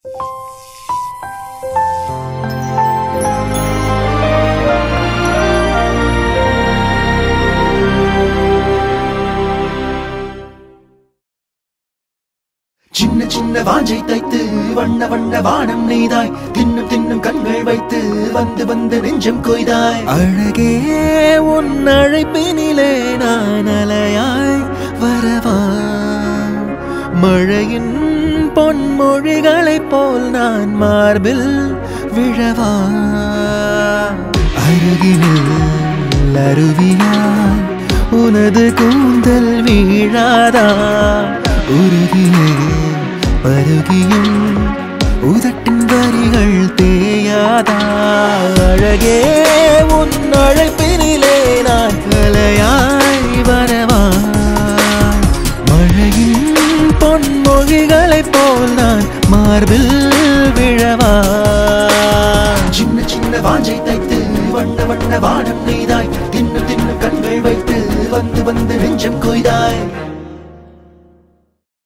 சின்ன சின்ன வாஞ்சை தைத்து வண்ண வண்ண வானம் நெய்தாய் தின்னும் தின்னும் கண்கள் வைத்து வந்து வந்து நெஞ்சம் கொய்தாய் அழகே உன் அழைப்பினிலே நான் அலையாய் வரவா மழையின் பொன்மொழிகளைப் போல் நான் மார்பில் விழவா அருகினில் அருவியாய் உனது கூந்தல் வீழாதா உருகியே பருகியும் உதட்டின் வரிகள் தேயாதா அழகே உன் அழைப்பினிலே நான் அலையாய் வரவா மழையின் பொன்மொழிகளைப் போல் நான் மார்பில் விழவா சின்ன சின்ன வாஞ்சை தைத்து வண்ண வண்ண வானம் நெய்தாய் தின்னு தின்னு கண்கள் வைத்து வந்து வந்து நெஞ்சம் கொய்தாய்